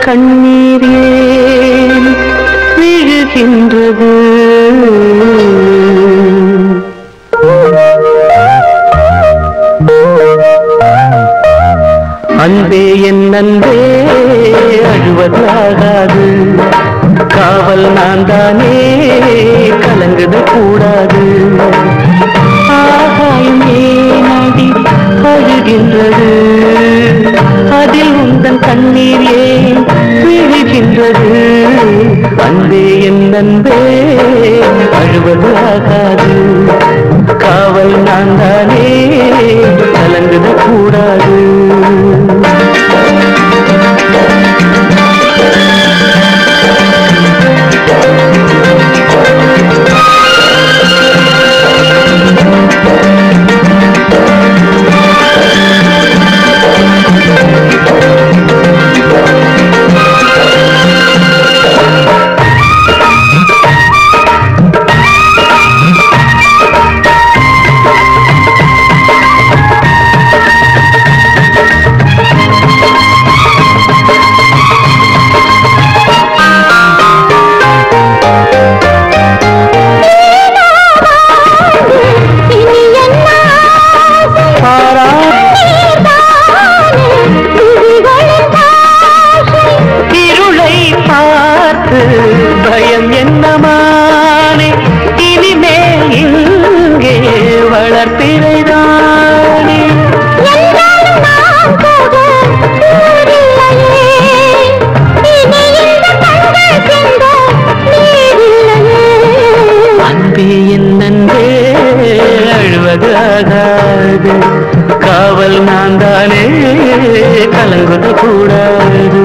கண்ணீர் ஏன் விழுகின்றது அன்பே என் அன்பே அழுவதாகாது காவல் நான் தானே கலங்குது கூடாது ஆகாயம் ஏனடி அழுகின்றது அதில் உந்தன் கண்ணீர் ஏன் விழுகின்றது அன்பே என் அன்பே அழுவது ஆகாது காவல் நான் தானே கலங்குது கூடாது இனி என்ன ஆசை பாரா நீதானே விழிகளின் ஆசை இருளை பார்த்து பயம் என்னமானே இனிமேல் இங்கே வளர்ப்பிறைதானே என்றாலும் நான் போக ஊரில்லையே இனி இந்த கண்கள் சிந்த நீரில்லையே அன்பே என் அன்பே அழுவது ஆகாது காவல் நான் தானே கலங்குது கூடாது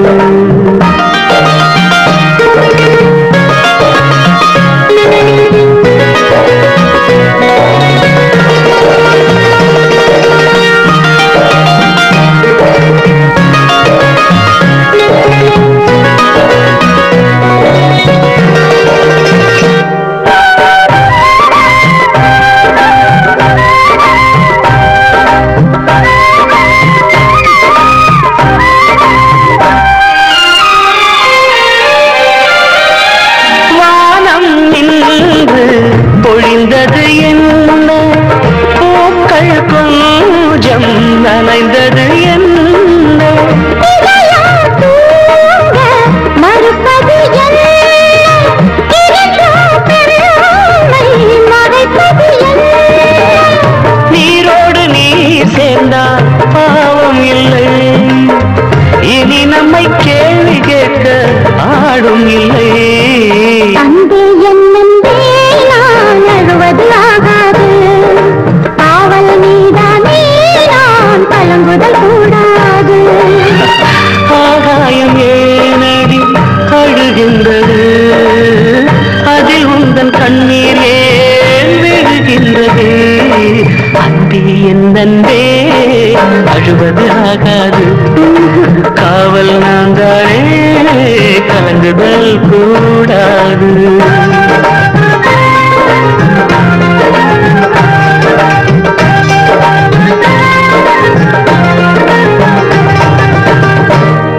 வானம் நின்று பொழிந்தது என்ன பூக்கள் கொஞ்சம் நனைந்தது என்ன இதயம் தூங்க மறுப்பது என்ன இருந்தும் பெருமை மறைப்பது என்ன நீரோடு நீர் சேர்ந்தால் பாவம் இல்லை இனி நம்மை கேள்வி கேட்க ஆடும் இல்லை அன்பே என்னென்பே நான் அழுவது ஆகாது காவல் நீதானே நான் கலங்குதல் கூடாது ஆகாயம் ஏனடி அழுகின்றது அதில் உந்தன் கண்ணீர் ஏன் விழுகின்றது அன்பே என் அன்பே அழுவது ஆகாது காவல்